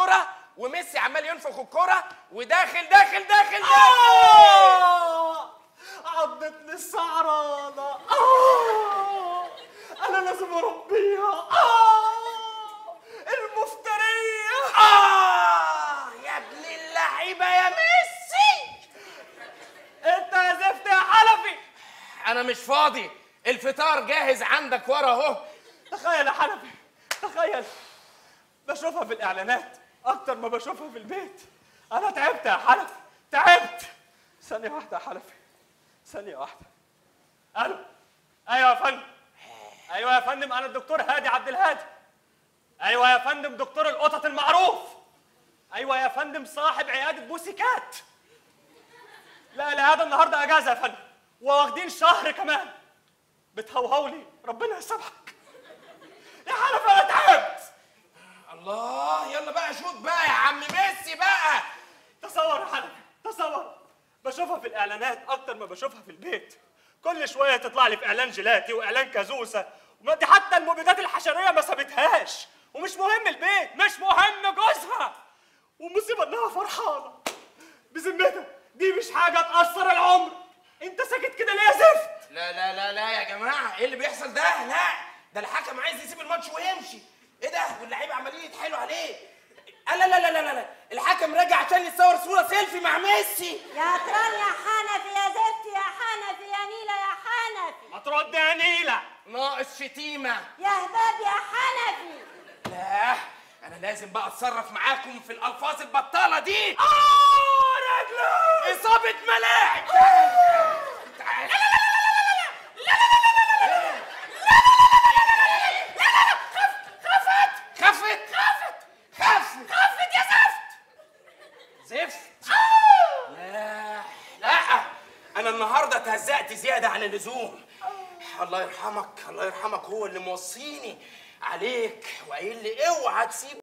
كرة وميسي عمال ينفخ الكرة وداخل داخل داخل داخل آه عضتني السعرانة آه أنا لازم أربيها آه المفترية آه يا ابن اللعيبة يا ميسي أنت يا زفت يا حنفي أنا مش فاضي الفطار جاهز عندك ورا أهو تخيل يا حنفي تخيل بشوفها في الإعلانات أكتر ما بشوفها في البيت أنا تعبت يا حنفي تعبت ثانية واحدة يا حنفي ثانية واحدة ألو أيوة يا فندم أيوة يا فندم أنا الدكتور هادي عبد الهادي أيوة يا فندم دكتور القطط المعروف أيوة يا فندم صاحب عيادة بوسيكات لا العيادة النهاردة أجازة يا فندم وواخدين شهر كمان بتهوهو لي ربنا يسامحك يا حنفي أنا تعبت الله يلا بقى شوط بقى يا عم ميسي بقى تصور يا حنفي تصور بشوفها في الاعلانات اكتر ما بشوفها في البيت كل شويه تطلع لي في اعلان جيلاتي واعلان كازوسه وما دي حتى المبيدات الحشريه ما سابتهاش ومش مهم البيت مش مهم جوزها والمصيبه انها فرحانه بذمتك دي مش حاجه تاثر العمر انت ساكت كده ليه يا زفت لا لا لا لا يا جماعة ايه اللي بيحصل ده لا ده الحكم عايز يسيب الماتش ويمشي ايه ده واللعيبة عمالين يتحايلوا عليه لا لا لا لا لا لا الحكم راجع عشان يتصور صورة سيلفي مع ميسي يا تران يا حنفي يا زفت يا حنفي يا نيلة يا حنفي ما ترد يا نيله ناقص شتيمة يا هباب يا حنفي لا انا لازم بقى اتصرف معاكم في الالفاظ البطالة دي اه رجله اصابة ملاعب تعال. خفت خفت خفت خفت يا زفت زفت لا لا انا النهارده اتهزقت زياده عن اللزوم الله يرحمك الله يرحمك هو اللي موصيني عليك وقايل لي اوعى تسيب